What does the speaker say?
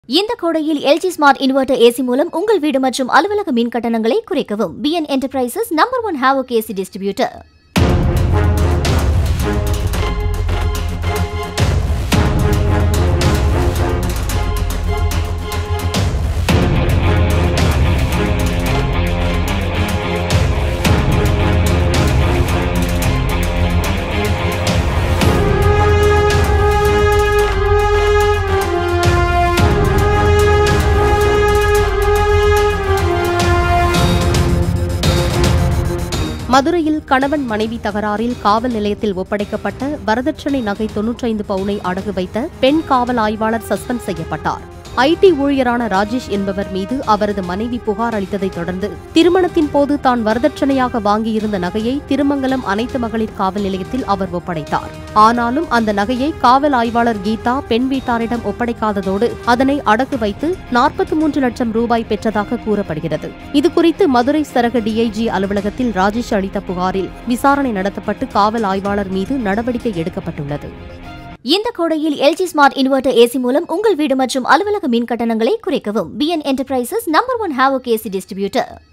இந்த கோடையில் LG smart inverter AC மூலம் உங்கள் வீடு மற்றும் அலுவலக மின் கட்டணங்களை குறைக்கவும் PN enterprises number one havoc AC distributor மதுரையில் கணவன் மனைவி தகராறில் காவல் நிலையத்தில் ஒப்படைக்கப்பட்ட வரதட்சணை நகை தொன்னூற்றைந்து பவுனை அடகு வைத்த பெண் காவல் ஆய்வாளர் சஸ்பெண்ட் செய்யப்பட்டார் ஐடி ஊழியரான ராஜேஷ் என்பவர் மீது அவரது மனைவி புகார் அளித்ததைத் தொடர்ந்து திருமணத்தின் போது தான் வரதட்சணையாக வாங்கியிருந்த நகையை திருமங்கலம் அனைத்து மகளிர் காவல் நிலையத்தில் அவர் ஒப்படைத்தார் ஆனாலும் அந்த நகையை காவல் ஆய்வாளர் கீதா பெண் வீட்டாரிடம் ஒப்படைக்காததோடு அதனை அடகு வைத்து நாற்பத்தி மூன்று லட்சம் ரூபாய் பெற்றதாக கூறப்படுகிறது இதுகுறித்து மதுரை சரக டிஐஜி அலுவலகத்தில் ராஜேஷ் அளித்த புகாரில் விசாரணை நடத்தப்பட்டு காவல் ஆய்வாளர் மீது நடவடிக்கை எடுக்கப்பட்டுள்ளது இந்த கோடையில் எல்ஜி ஸ்மார்ட் இன்வெர்டர் ஏசி மூலம் உங்கள் வீடு மற்றும் அலுவலக மின் கட்டணங்களை குறைக்கவும் PN enterprises number one havoc AC distributor